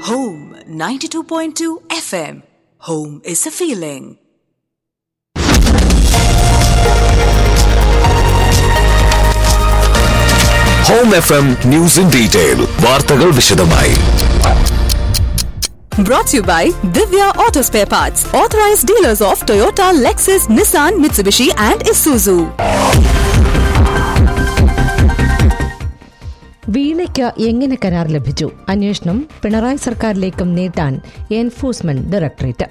Home 92.2 FM. Home is a feeling. Home F M news in detail വാർത്തകൾ വിശദമായി Brought to you by Divya Auto Spare Parts, authorized dealers of Toyota, Lexus, Nissan, Mitsubishi, and Isuzu. വീണയ്ക്ക് എങ്ങനെ കരാർ ലഭിച്ചു അന്വേഷണം പിണറായി സർക്കാരിലേക്കും നീട്ടാൻ enforcement directorate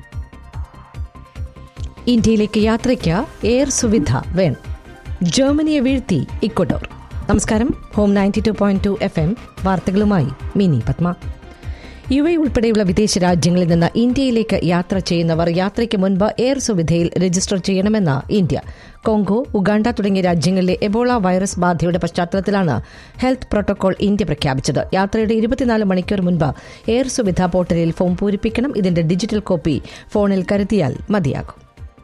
ഇന്ത്യയിലേക്ക് യാത്രയ്ക്ക് air Suvidha വേണം ജർമ്മനിയെ വീഴ്ത്തി ഇക്വഡോർ നമസ്കാരം home ninety two point two F M വാർത്തകളുമായി മിനി പത്മ യു എ ഉൾപ്പെടെയുള്ള വിദേശ രാജ്യങ്ങളിൽ നിന്ന് ഇന്ത്യയിലേക്ക് യാത്ര ചെയ്യുന്നവർ യാത്രയ്ക്ക് മുൻപ് എയർ സുവിധയിൽ രജിസ്റ്റർ ചെയ്യണമെന്ന് ഇന്ത്യ കോങ്കോ ഉഗാണ്ട തുടങ്ങിയ രാജ്യങ്ങളിലെ എബോള വൈറസ് ബാധയുടെ പശ്ചാത്തലത്തിലാണ് ഹെൽത്ത് പ്രോട്ടോകോൾ ഇന്ത്യ പ്രഖ്യാപിച്ചത് യാത്രയുടെ ഇരുപത്തിനാല് മണിക്കൂർ മുൻപ് എയർ സുവിധ പോർട്ടലിൽ ഫോം പൂരിപ്പിക്കണം ഇതിന്റെ ഡിജിറ്റൽ കോപ്പി ഫോണിൽ കരുതിയാൽ മതിയാകും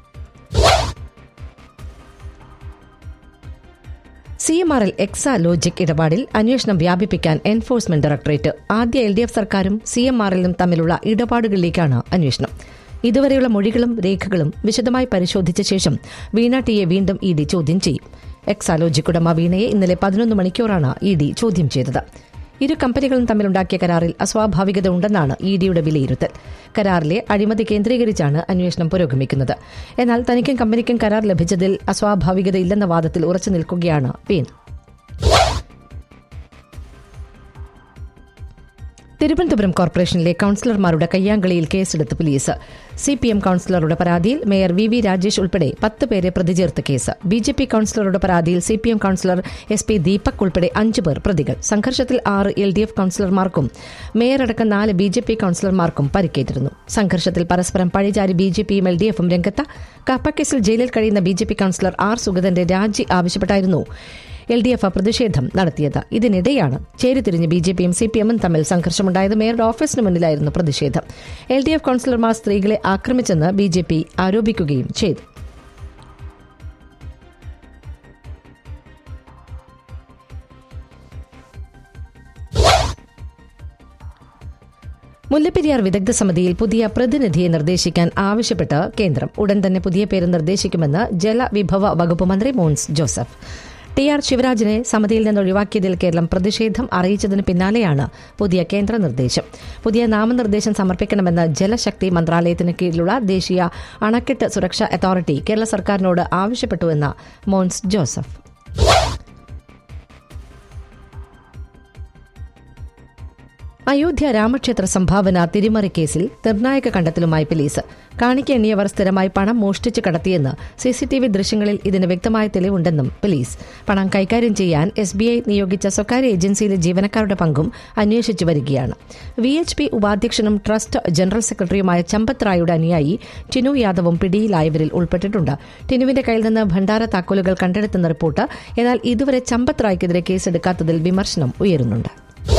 C M R L Exalogic ഇടപാടിൽ അന്വേഷണം വ്യാപിപ്പിക്കാൻ എൻഫോഴ്സ്മെന്റ് ഡയറക്ടറേറ്റ് ആദ്യ എൽ ഡി എഫ് സർക്കാരും സി എം ആർ എല്ലും തമ്മിലുള്ള ഇടപാടുകളിലേക്കാണ് അന്വേഷണം ഇതുവരെയുള്ള മൊഴികളും രേഖകളും വിശദമായി പരിശോധിച്ച ശേഷം വീണ ടിയെ വീണ്ടും ഇ ഡി ചോദ്യം ചെയ്യും എക്സാലോജിക് ഉടമ വീണയെ ഇന്നലെ പതിനൊന്ന് മണിക്കൂറാണ് ഇ ഡി ചോദ്യം ചെയ്തത് ഇരു കമ്പനികളും തമ്മിലുണ്ടാക്കിയ കരാറിൽ അസ്വാഭാവികത ഉണ്ടെന്നാണ് ഇ ഡിയുടെ വിലയിരുത്തൽ കരാറിലെ അഴിമതി കേന്ദ്രീകരിച്ചാണ് അന്വേഷണം പുരോഗമിക്കുന്നത് എന്നാൽ തനിക്കും കമ്പനിക്കും കരാർ ലഭിച്ചതിൽ അസ്വാഭാവികതയില്ലെന്ന വാദത്തിൽ ഉറച്ചു നിൽക്കുകയാണ് വീണ തിരുവനന്തപുരം കോർപ്പറേഷനിലെ കൌൺസിലർമാരുടെ കയ്യാങ്കളിയിൽ കേസെടുത്ത് പോലീസ് സി പി എം കൌൺസിലറുടെ പരാതിയിൽ മേയർ വി വി രാജേഷ് ഉൾപ്പെടെ പത്ത് പേരെ പ്രതി ചേർത്ത കേസ് ബി ജെ പി കൌൺസിലറുടെ പരാതിയിൽ സി പി എം കൌൺസിലർ എസ് പി ദീപക് ഉൾപ്പെടെ അഞ്ച് പേർ പ്രതികൾ സംഘർഷത്തിൽ ആറ് എൽ ഡി എഫ് കൌൺസിലർമാർക്കും മേയറടക്കം നാല് ബി ജെ പി കൌൺസിലർമാർക്കും പരിക്കേറ്റിരുന്നു സംഘർഷത്തിൽ പരസ്പരം പഴിചാരി ബി ജെ പിയും എൽ ഡി എഫും രംഗത്ത് കപ്പക്കേസിൽ ജയിലിൽ കഴിയുന്ന ബി ജെ പി കൌൺസിലർ ആർ സുഗതന്റെ രാജി ആവശ്യപ്പെട്ടായിരുന്നു എൽ ഡി എഫ് പ്രതിഷേധം നടത്തിയത് ഇതിനിടെയാണ് ചേരിതിരിഞ്ഞ് ബി ജെ പിയും സി പി എമ്മും തമ്മിൽ സംഘർഷമുണ്ടായത് മേയറുടെ ഓഫീസിന് മുന്നിലായിരുന്നു പ്രതിഷേധം എൽ ഡി എഫ് കൌൺസിലർമാർ സ്ത്രീകളെ ആക്രമിച്ചെന്ന് ബി ജെ പി ആരോപിക്കുകയും ചെയ്തു മുല്ലപ്പെരിയാർ വിദഗ്ധ സമിതിയിൽ പുതിയ പ്രതിനിധിയെ നിർദ്ദേശിക്കാൻ ആവശ്യപ്പെട്ട് കേന്ദ്രം ഉടൻ തന്നെ പുതിയ പേര് നിർദ്ദേശിക്കുമെന്ന് ജലവിഭവ വകുപ്പ് മന്ത്രി മോൻസ് ജോസഫ് ടി ആർ ശിവരാജനെ സമിതിയിൽ നിന്ന് ഒഴിവാക്കിയതിൽ കേരളം പ്രതിഷേധം അറിയിച്ചതിന് പിന്നാലെയാണ് പുതിയ കേന്ദ്ര നിർദ്ദേശം പുതിയ നാമനിർദ്ദേശം സമർപ്പിക്കണമെന്ന് ജലശക്തി മന്ത്രാലയത്തിന് കീഴിലുള്ള ദേശീയ അണക്കെട്ട് സുരക്ഷാ അതോറിറ്റി കേരള സർക്കാരിനോട് ആവശ്യപ്പെട്ടുവെന്ന് മോൻസ് ജോസഫ് അയോധ്യ രാമക്ഷേത്ര സംഭാവന തിരിമറി കേസിൽ നിർണായക കണ്ടെത്തലുമായി പോലീസ് കാണിക്ക എണ്ണിയവർ സ്ഥിരമായി പണം മോഷ്ടിച്ച് കടത്തിയെന്ന് സിസിടിവി ദൃശ്യങ്ങളിൽ ഇതിന് വ്യക്തമായ തെളിവുണ്ടെന്നും പോലീസ് പണം കൈകാര്യം ചെയ്യാൻ എസ് ബി ഐ നിയോഗിച്ച സ്വകാര്യ ഏജൻസിയിലെ ജീവനക്കാരുടെ പങ്കും അന്വേഷിച്ചു വരികയാണ് വി എച്ച് പി ഉപാധ്യക്ഷനും ട്രസ്റ്റ് ജനറൽ സെക്രട്ടറിയുമായ ചമ്പത് റായുടെ അനുയായി ടിനു യാദവും പിടിയിലായവരിൽ ഉൾപ്പെട്ടിട്ടുണ്ട് ടിനുവിന്റെ കയ്യിൽ നിന്ന് ഭണ്ഡാര താക്കോലുകൾ കണ്ടെടുത്തെന്ന റിപ്പോർട്ട് എന്നാൽ ഇതുവരെ ചമ്പത് റായ്ക്കെതിരെ കേസെടുക്കാത്തതിൽ വിമർശനം ഉയരുന്നുണ്ട്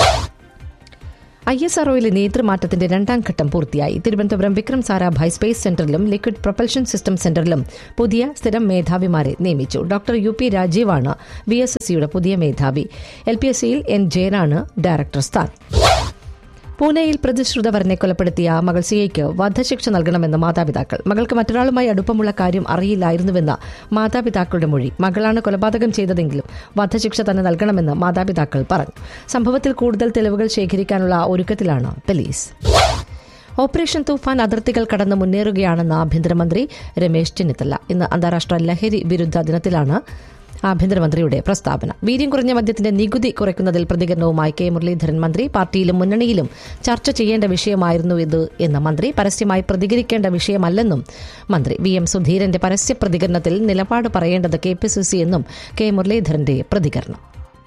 ഐ എസ് ആർഒയിലെ നേതൃമാറ്റത്തിന്റെ രണ്ടാം ഘട്ടം പൂർത്തിയായി തിരുവനന്തപുരം വിക്രം സാരാഭായ് സ്പേസ് സെന്ററിലും ലിക്വിഡ് പ്രൊപ്പൽഷൻ സിസ്റ്റം സെന്ററിലും പുതിയ സ്ഥിരം മേധാവിമാരെ നിയമിച്ചു ഡോക്ടർ യു പി രാജീവാണ് വി എസ് എസ് സിയുടെ പുതിയ മേധാവി എൽ പി എസ് സിയിൽ എൻ ജയനാണ് ഡയറക്ടർ സ്ഥാനം പൂനെയിൽ പ്രതിശ്രുതവരനെ കൊലപ്പെടുത്തിയ മകൾ സിയയ്ക്ക് വധശിക്ഷ നൽകണമെന്ന് മാതാപിതാക്കൾ മകൾക്ക് മറ്റൊരാളുമായി അടുപ്പമുള്ള കാര്യം അറിയില്ലായിരുന്നുവെന്ന മാതാപിതാക്കളുടെ മൊഴി മകളാണ് കൊലപാതകം ചെയ്തതെങ്കിലും വധശിക്ഷ തന്നെ നൽകണമെന്ന് മാതാപിതാക്കൾ പറഞ്ഞു സംഭവത്തിൽ കൂടുതൽ തെളിവുകൾ ശേഖരിക്കാനുള്ള ഒരുക്കത്തിലാണ് പോലീസ് ഓപ്പറേഷൻ തൂഫാൻ അതിർത്തികൾ കടന്ന് മുന്നേറുകയാണെന്ന് ആഭ്യന്തരമന്ത്രി രമേശ് ചെന്നിത്തല ഇന്ന് അന്താരാഷ്ട്ര ലഹരി വിരുദ്ധ ദിനത്തിലാണ് ആഭ്യന്തരമന്ത്രിയുടെ പ്രസ്താവന വീര്യം കുറഞ്ഞ മദ്യത്തിന്റെ നികുതി കുറയ്ക്കുന്നതിൽ പ്രതികരണവുമായി കെ മുരളീധരൻ മന്ത്രി പാർട്ടിയിലും മുന്നണിയിലും ചർച്ച ചെയ്യേണ്ട വിഷയമായിരുന്നു ഇത് എന്ന് മന്ത്രി പരസ്യമായി പ്രതികരിക്കേണ്ട വിഷയമല്ലെന്നും മന്ത്രി വി എം സുധീരന്റെ പരസ്യ പ്രതികരണത്തിൽ നിലപാട് പറയേണ്ടത് കെ പി സി സി എന്നും കെ മുരളീധരന്റെ പ്രതികരണം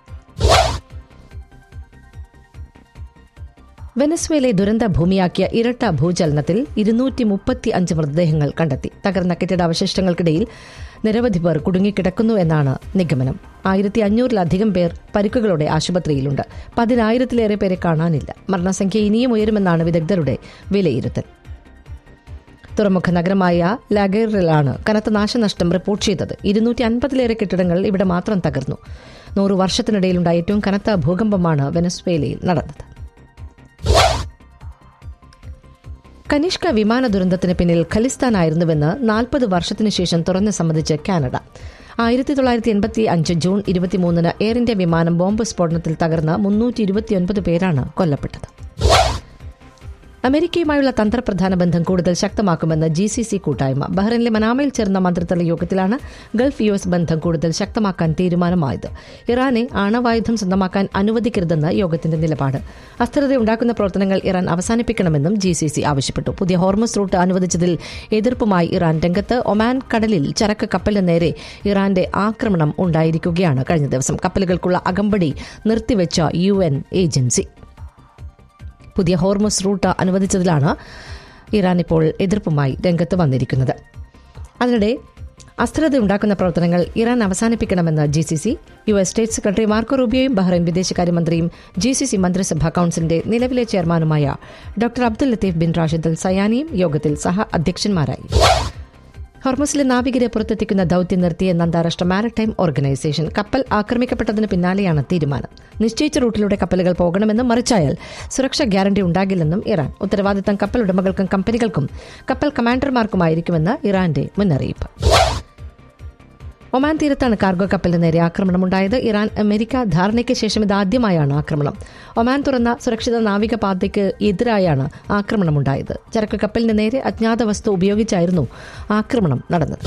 വെനസ്വേലെ ദുരന്ത ഭൂമിയാക്കിയ ഇരട്ട ഭൂചലനത്തിൽ ഇരുന്നൂറ്റി മുപ്പത്തി അഞ്ച് മൃതദേഹങ്ങൾ കണ്ടെത്തി തകർന്ന കെട്ടിട അവശിഷ്ടങ്ങൾക്കിടയിൽ നിരവധി പേർ കുടുങ്ങിക്കിടക്കുന്നു എന്നാണ് നിഗമനം ആയിരത്തി അഞ്ഞൂറിലധികം പേർ പരിക്കുകളോടെ ആശുപത്രിയിലുണ്ട് പതിനായിരത്തിലേറെ പേരെ കാണാനില്ല മരണസംഖ്യ ഇനിയും ഉയരുമെന്നാണ് വിദഗ്ധരുടെ വിലയിരുത്തൽ തുറമുഖ നഗരമായ ലാഗേറിലാണ് കനത്ത നാശനഷ്ടം റിപ്പോർട്ട് ചെയ്തത് ഇരുന്നൂറ്റി അൻപതിലേറെ കെട്ടിടങ്ങൾ ഇവിടെ മാത്രം തകർന്നു നൂറു വർഷത്തിനിടയിലുണ്ടായ ഏറ്റവും കനത്ത ഭൂകമ്പമാണ് വെനസ്വേലയിൽ നടന്നത് കനിഷ്ക വിമാന ദുരന്തത്തിന് പിന്നിൽ ഖലിസ്ഥാനായിരുന്നുവെന്ന് നാൽപ്പത് വർഷത്തിനു ശേഷം തുറന്നു സമ്മതിച്ച് കാനഡ ആയിരത്തി തൊള്ളായിരത്തി എൺപത്തി അഞ്ച് ജൂൺ ഇരുപത്തിമൂന്നിന് എയർ ഇന്ത്യ വിമാനം ബോംബ് സ്ഫോടനത്തിൽ തകർന്ന് മുന്നൂറ്റി ഇരുപത്തിയൊൻപത് പേരാണ് കൊല്ലപ്പെട്ടത് അമേരിക്കയുമായുള്ള തന്ത്രപ്രധാന ബന്ധം കൂടുതൽ ശക്തമാക്കുമെന്ന് ജി സി സി കൂട്ടായ്മ ബഹ്റൈനിലെ മനാമയിൽ ചേർന്ന മന്ത്രിതല യോഗത്തിലാണ് ഗൾഫ് യു എസ് ബന്ധം കൂടുതൽ ശക്തമാക്കാൻ തീരുമാനമായത് ഇറാനെ ആണവായുധം സ്വന്തമാക്കാൻ അനുവദിക്കരുതെന്ന് യോഗത്തിന്റെ നിലപാട് അസ്ഥിരതയുണ്ടാക്കുന്ന പ്രവർത്തനങ്ങൾ ഇറാൻ അവസാനിപ്പിക്കണമെന്നും ജി സി സി ആവശ്യപ്പെട്ടു പുതിയ ഹോർമസ് റൂട്ട് അനുവദിച്ചതിൽ എതിർപ്പുമായി ഇറാൻ രംഗത്ത് ഒമാൻ കടലിൽ ചരക്ക് കപ്പലിന് നേരെ ഇറാന്റെ ആക്രമണം ഉണ്ടായിരിക്കുകയാണ് കഴിഞ്ഞ ദിവസം കപ്പലുകൾക്കുള്ള അകമ്പടി നിർത്തിവെച്ച യു എൻ ഏജൻസി പുതിയ ഹോർമസ് റൂട്ട് അനുവദിച്ചതിലാണ് ഇറാൻ ഇപ്പോൾ എതിർപ്പുമായി രംഗത്ത് വന്നിരിക്കുന്നത് അതിനിടെ അസ്ഥിരതയുണ്ടാക്കുന്ന പ്രവർത്തനങ്ങൾ ഇറാൻ അവസാനിപ്പിക്കണമെന്ന് G C C U S state secretary Marco റൂബിയോയും ബഹ്റൈൻ വിദേശകാര്യമന്ത്രിയും ജി സി സി മന്ത്രിസഭാ കൌൺസിലിന്റെ നിലവിലെ ചെയർമാനുമായ doctor Abdul Latif bin Rashid Al സയാനിയും യോഗത്തിൽ സഹ അധ്യക്ഷന്മാരായി ഹോർമസിലെ നാവികരെ പുറത്തെത്തിക്കുന്ന ദൌത്യം നിർത്തിയെന്ന് അന്താരാഷ്ട്ര മാരിടൈം ഓർഗനൈസേഷൻ കപ്പൽ ആക്രമിക്കപ്പെട്ടതിന് പിന്നാലെയാണ് തീരുമാനം നിശ്ചയിച്ച റൂട്ടിലൂടെ കപ്പലുകൾ പോകണമെന്നും മറിച്ചായാൽ സുരക്ഷാ ഗ്യാരണ്ടി ഉണ്ടാകില്ലെന്നും ഇറാൻ ഉത്തരവാദിത്തം കപ്പൽ ഉടമകൾക്കും കമ്പനികൾക്കും കപ്പൽ കമാൻഡർമാർക്കുമായിരിക്കുമെന്ന് ഇറാന്റെ മുന്നറിയിപ്പ് ഒമാൻ തീരത്താണ് കാർഗോ കപ്പലിന് നേരെ ആക്രമണമുണ്ടായത് ഇറാൻ അമേരിക്ക ധാരണയ്ക്ക് ശേഷം ഇതാദ്യമായാണ് ആക്രമണം ഒമാൻ തുറന്ന സുരക്ഷിത നാവിക പാതയ്ക്ക് എതിരായാണ് ആക്രമണമുണ്ടായത് ചരക്ക് കപ്പലിന് നേരെ അജ്ഞാത വസ്തു ഉപയോഗിച്ചായിരുന്നു ആക്രമണം നടന്നത്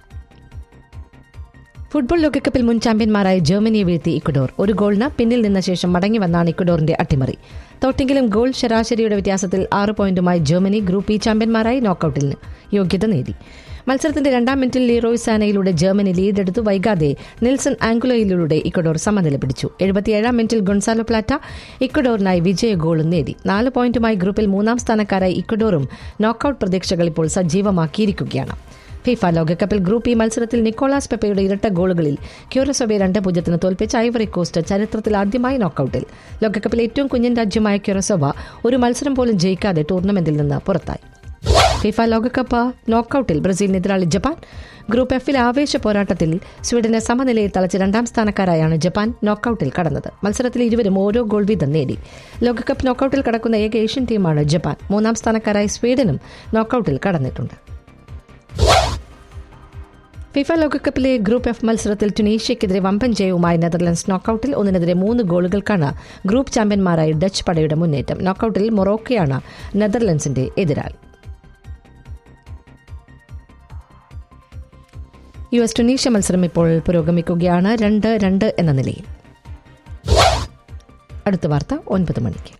ഫുട്ബോൾ ലോകകപ്പിൽ മുൻ ചാമ്പ്യന്മാരായ ജർമ്മനിയെ വീഴ്ത്തി ഇക്വഡോർ ഒരു ഗോളിന് പിന്നിൽ നിന്ന ശേഷം മടങ്ങി വന്നാണ് ഇക്വഡോറിന്റെ അട്ടിമറി തോട്ടെങ്കിലും ഗോൾ ശരാശരിയുടെ വ്യത്യാസത്തിൽ ആറ് പോയിന്റുമായി ജർമ്മനി ഗ്രൂപ്പ് ഇ ചാമ്പ്യന്മാരായി നോക്കൌട്ടിന് യോഗ്യത നേടി മത്സരത്തിന്റെ രണ്ടാം മിനിറ്റിൽ ലീറോയ് സാനയിലൂടെ ജർമ്മനി ലീഡെടുത്ത് വൈകാതെ നെൽസൺ ആംഗുലയിലൂടെ ഇക്വഡോർ സമനില പിടിച്ചു എഴുപത്തിയേഴാം മിനിറ്റിൽ ഗൊൺസാലോ പ്ലാറ്റ ഇക്വഡോറിനായി വിജയ ഗോളും നേടി നാല് പോയിന്റുമായി ഗ്രൂപ്പിൽ മൂന്നാം സ്ഥാനക്കാരായി ഇക്വഡോറും നോക്കൌട്ട് പ്രതീക്ഷകൾ ഇപ്പോൾ സജീവമാക്കിയിരിക്കുകയാണ് ഫിഫ ലോകകപ്പിൽ ഗ്രൂപ്പ് ഇ മത്സരത്തിൽ നിക്കോളാസ് പെപ്പയുടെ ഇരട്ട ഗോളുകളിൽ ക്യൂറസോവയെ രണ്ട് പൂജ്യത്തിന് തോൽപ്പിച്ച ഐവറി കോസ്റ്റ് ചരിത്രത്തിൽ ആദ്യമായി നോക്കൌട്ടിൽ ലോകകപ്പിൽ ഏറ്റവും കുഞ്ഞൻ രാജ്യമായ ക്യൂറസോവ ഒരു മത്സരം പോലും ജയിക്കാതെ ടൂർണമെന്റിൽ നിന്ന് പുറത്തായി ഫിഫ ലോകകപ്പ് നോക്കൌട്ടിൽ ബ്രസീലിന് എതിരാളി ജപ്പാൻ ഗ്രൂപ്പ് എഫിലെ ആവേശ പോരാട്ടത്തിൽ സ്വീഡനെ സമനിലയിൽ തളച്ച് രണ്ടാം സ്ഥാനക്കാരായാണ് ജപ്പാൻ നോക്കൌട്ടിൽ കടന്നത് മത്സരത്തിൽ ഇരുവരും ഓരോ ഗോൾ വീതം നേടി ലോകകപ്പ് നോക്കൌട്ടിൽ കടക്കുന്ന ഏക ഏഷ്യൻ ടീമാണ് ജപ്പാൻ മൂന്നാം സ്ഥാനക്കാരായ സ്വീഡനും നോക്കൌട്ടിൽ കടന്നിട്ടുണ്ട് ഫിഫ ലോകകപ്പിലെ ഗ്രൂപ്പ് എഫ് മത്സരത്തിൽ ടുണീഷ്യക്കെതിരെ വമ്പൻ ജയവുമായി നെതർലൻഡ്സ് നോക്കൌട്ടിൽ ഒന്നിനെതിരെ മൂന്ന് ഗോളുകൾക്കാണ് ഗ്രൂപ്പ് ചാമ്പ്യന്മാരായ ഡച്ച് പടയുടെ മുന്നേറ്റം നോക്കൌട്ടിൽ മൊറോക്കയാണ് നെതർലൻഡ്സിന്റെ എതിരാളി യു എസ് ടുണീഷ്യ മത്സരം ഇപ്പോൾ പുരോഗമിക്കുകയാണ് രണ്ട് രണ്ട് എന്ന നിലയിൽ അടുത്ത വാർത്ത ഒൻപത് മണിക്ക്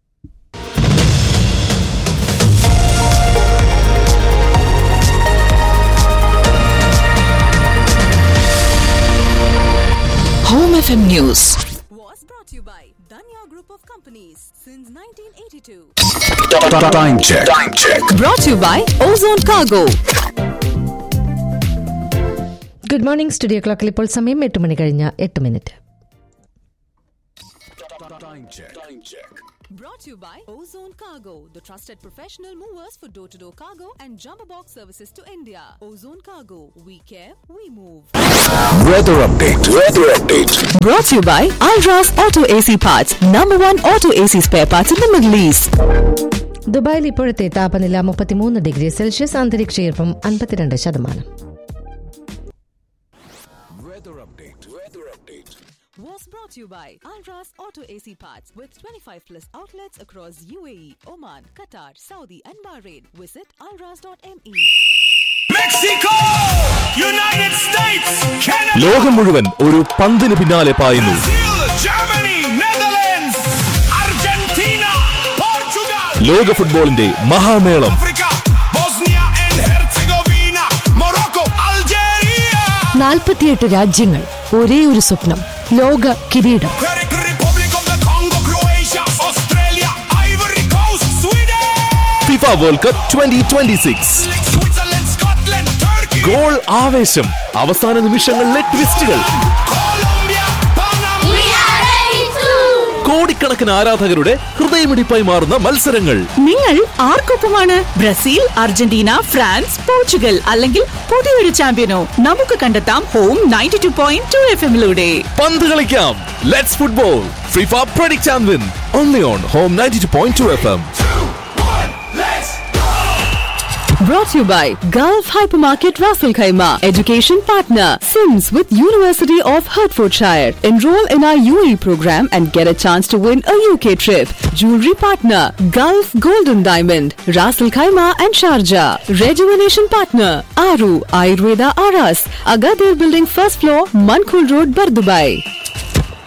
Home FM News. was brought to you by Danya Group of Companies since 1982. Time check. Time check. Brought to you by Ozone Cargo. Good morning studio ക്ലോക്കിൽ ഇപ്പോൾ സമയം എട്ട് മണി കഴിഞ്ഞ എട്ട് minute Time check. Time check. Brought to you by Ozone Cargo, the trusted professional movers for door to door cargo and jumbo box services to India. Ozone Cargo, we care, we move. Weather update. Weather update. Brought to you by Alras Auto AC Parts, number one auto AC spare parts in the Middle East. ദുബായിൽ ഇപ്പോഴത്തെ താപനില മുപ്പത്തിമൂന്ന് degree Celsius അന്തരീക്ഷ ഈർപ്പം അൻപത്തിരണ്ട് ശതമാനം Weather update. Weather update. Was brought to you by Alras Auto AC Parts with 25 plus outlets across UAE, Oman, Qatar, Saudi, and Bahrain. Visit alras.me. Mexico! United States! Canada! ലോകം മുഴുവൻ ഒരു പന്തിന് പിന്നാലെ പായുന്നു Brazil! Germany! Netherlands! Argentina! Portugal! ലോക ഫുട്ബോളിന്റെ മഹാമേളം Africa! Bosnia and Herzegovina! Morocco! Algeria! നാൽപ്പത്തിയെട്ട് രാജ്യങ്ങൾ ഒരേ ഒരു സ്വപ്നം ലോക കിരീടം Czech Republic of the Congo! Croatia! Australia! Ivory Coast! Sweden! FIFA world cup twenty twenty six Switzerland! Scotland! Turkey! Goal ആവേശം അവസാന നിമിഷങ്ങളിലെ ട്വിസ്റ്റുകൾ Colombia! Panama! കോടിക്കണക്കിന് ആരാധകരുടെ ഹൃദയമിടിപ്പായി മാറുന്ന മത്സരങ്ങൾ നിങ്ങൾ ആർക്കൊപ്പമാണ് ബ്രസീൽ അർജന്റീന ഫ്രാൻസ് പോർച്ചുഗൽ അല്ലെങ്കിൽ പുതിയൊരു ചാമ്പ്യനോ നമുക്ക് കണ്ടെത്താം home ninety two point two F എമ്മിലൂടെ പന്ത് കളിക്കാം let's football FIFA predict and win only on home ninety two point two F M Let's go! Brought to you by Gulf Hypermarket Raffle Khaima, education partner, Sims with University of Hertfordshire. Enroll in our UAE program and get a chance to win a UK trip. Jewelry partner, Gulf Golden Diamond, Raffle Khaima and Sharjah. Rejuvenation partner, Aru Ayurveda Aras, Agadir Building first floor, Mankul Road, Bardubai.